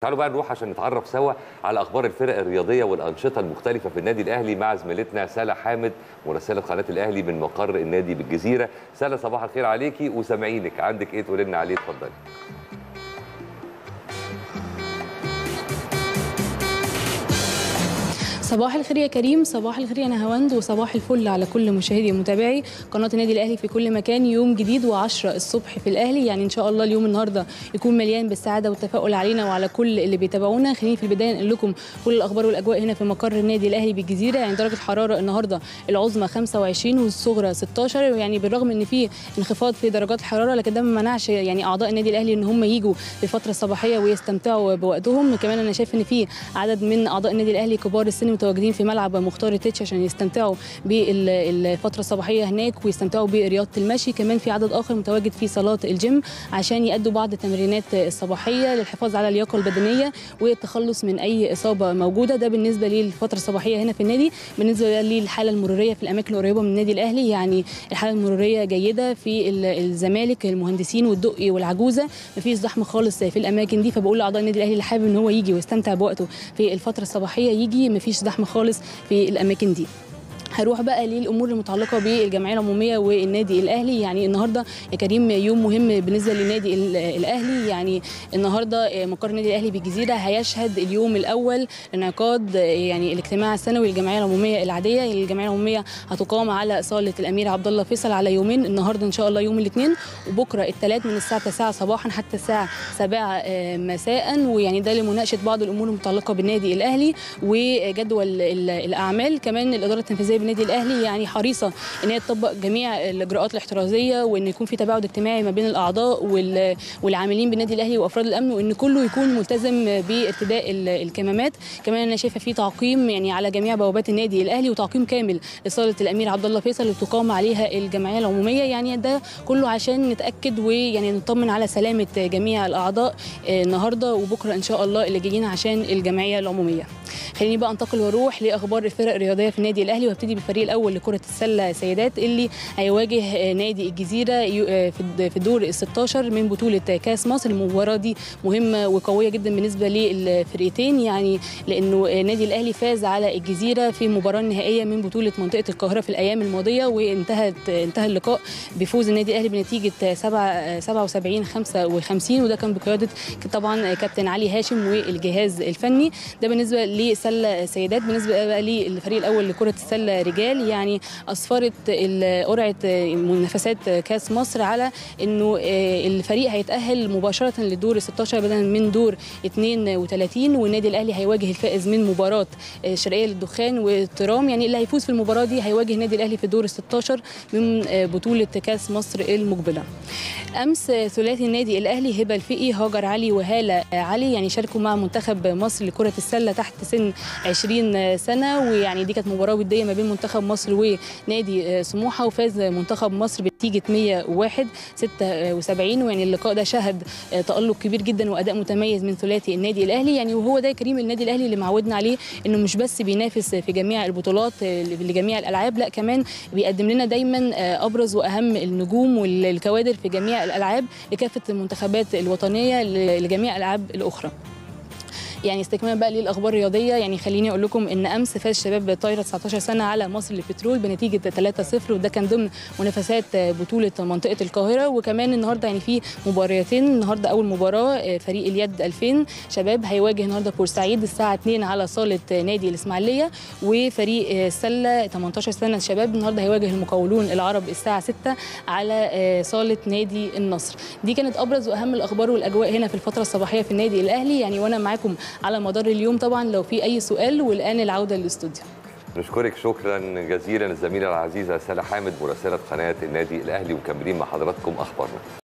تعالوا بقى نروح عشان نتعرف سوا على اخبار الفرق الرياضيه والانشطه المختلفه في النادي الاهلي مع زميلتنا ساله حامد مراسله قناه الاهلي من مقر النادي بالجزيره ساله صباح الخير عليكي وسامعينك عندك ايه تقولي لنا عليه اتفضلي صباح الخير يا كريم صباح الخير يا نهاوند وصباح الفل على كل مشاهدي ومتابعي قناه النادي الاهلي في كل مكان يوم جديد و10 الصبح في الاهلي يعني ان شاء الله اليوم النهارده يكون مليان بالسعاده والتفاؤل علينا وعلى كل اللي بيتابعونا خليني في البدايه نقول لكم كل الاخبار والاجواء هنا في مقر النادي الاهلي بالجزيره يعني درجه حراره النهارده العظمى 25 والصغرى 16 يعني بالرغم ان في انخفاض في درجات الحراره لكن ده ما منعش يعني اعضاء النادي الاهلي ان هم يجوا في الفتره الصباحيه ويستمتعوا بوقتهم كمان انا شايف ان في عدد من اعضاء النادي الاهلي كبار السن متواجدين في ملعب مختار التتش عشان يستمتعوا بالفتره الصباحيه هناك ويستمتعوا برياضه المشي كمان في عدد اخر متواجد في صالات الجيم عشان يأدوا بعض التمرينات الصباحيه للحفاظ على اللياقه البدنيه والتخلص من اي اصابه موجوده ده بالنسبه للفتره الصباحيه هنا في النادي بالنسبه للحاله المروريه في الاماكن القريبه من النادي الاهلي يعني الحاله المروريه جيده في الزمالك المهندسين والدقي والعجوزه مفيش زحمه خالص في الاماكن دي فبقول لاعضاء النادي الاهلي اللي حابب ان هو يجي ويستمتع بوقته في الفتره الصباحيه يجي مفيش زحمه خالص في الاماكن دي هروح بقى للامور المتعلقه بالجمعيه العموميه والنادي الاهلي يعني النهارده يا كريم يوم مهم بالنسبه للنادي الاهلي يعني النهارده مقر النادي الاهلي بالجزيره هيشهد اليوم الاول لانعقاد يعني الاجتماع السنوي للجمعيه العموميه العاديه الجمعيه العموميه هتقام على صاله الامير عبد الله فيصل على يومين النهارده ان شاء الله يوم الاثنين وبكره الثلاث من الساعه 9 صباحا حتى الساعه 7 مساء ويعني ده لمناقشه بعض الامور المتعلقه بالنادي الاهلي وجدول الاعمال كمان الاداره التنفيذيه بالنادي الاهلي يعني حريصه ان هي تطبق جميع الاجراءات الاحترازيه وان يكون في تباعد اجتماعي ما بين الاعضاء والعاملين بالنادي الاهلي وافراد الامن وان كله يكون ملتزم بارتداء الكمامات كمان انا شايفه في تعقيم يعني على جميع بوابات النادي الاهلي وتعقيم كامل لصاله الامير عبد الله فيصل اللي تقام عليها الجمعيه العموميه يعني ده كله عشان نتاكد ويعني نطمن على سلامه جميع الاعضاء النهارده وبكره ان شاء الله اللي جايين عشان الجمعيه العموميه خليني بقى انتقل واروح لاخبار الفرق الرياضيه في النادي الاهلي وابتدي بالفريق الاول لكره السله سيدات اللي هيواجه نادي الجزيره في الدور ال 16 من بطوله كاس مصر المباراه دي مهمه وقويه جدا بالنسبه للفرقتين يعني لانه النادي الاهلي فاز على الجزيره في المباراه النهائيه من بطوله منطقه القاهره في الايام الماضيه وانتهت انتهى اللقاء بفوز النادي الاهلي بنتيجه 77 55 وده كان بقياده طبعا كابتن علي هاشم والجهاز الفني ده بالنسبه لسله سيدات بالنسبه بقى للفريق الاول لكره السله رجال يعني اسفرت قرعه منافسات كاس مصر على انه الفريق هيتاهل مباشره لدور 16 بدلا من دور 32 والنادي الاهلي هيواجه الفائز من مباراه الشرقيه للدخان والترام يعني اللي هيفوز في المباراه دي هيواجه النادي الاهلي في دور 16 من بطوله كاس مصر المقبله امس ثلاثي النادي الاهلي هبه الفقي هاجر علي وهاله علي يعني شاركوا مع منتخب مصر لكره السله تحت سن 20 سنه ويعني دي كانت مباراه وديه ما بين منتخب مصر ونادي سموحه وفاز منتخب مصر بنتيجه 101 76 ويعني اللقاء ده شهد تالق كبير جدا واداء متميز من ثلاثي النادي الاهلي يعني وهو ده كريم النادي الاهلي اللي معودنا عليه انه مش بس بينافس في جميع البطولات لجميع الالعاب لا كمان بيقدم لنا دايما ابرز واهم النجوم والكوادر في جميع الالعاب لكافه المنتخبات الوطنيه لجميع الالعاب الاخرى يعني استكمالا بقى للاخبار الرياضيه يعني خليني اقول لكم ان امس فاز شباب طايره 19 سنه على مصر للبترول بنتيجه 3-0 وده كان ضمن منافسات بطوله منطقه القاهره وكمان النهارده يعني في مباريتين النهارده اول مباراه فريق اليد 2000 شباب هيواجه النهارده بورسعيد الساعه 2 على صاله نادي الاسماعيليه وفريق السله 18 سنه شباب النهارده هيواجه المقاولون العرب الساعه 6 على صاله نادي النصر دي كانت ابرز واهم الاخبار والاجواء هنا في الفتره الصباحيه في النادي الاهلي يعني وانا معاكم على مدار اليوم طبعا لو في اي سؤال والان العوده للاستوديو نشكرك شكرا جزيلا الزميله العزيزه ساله حامد مراسله قناه النادي الاهلي ومكملين مع حضراتكم اخبارنا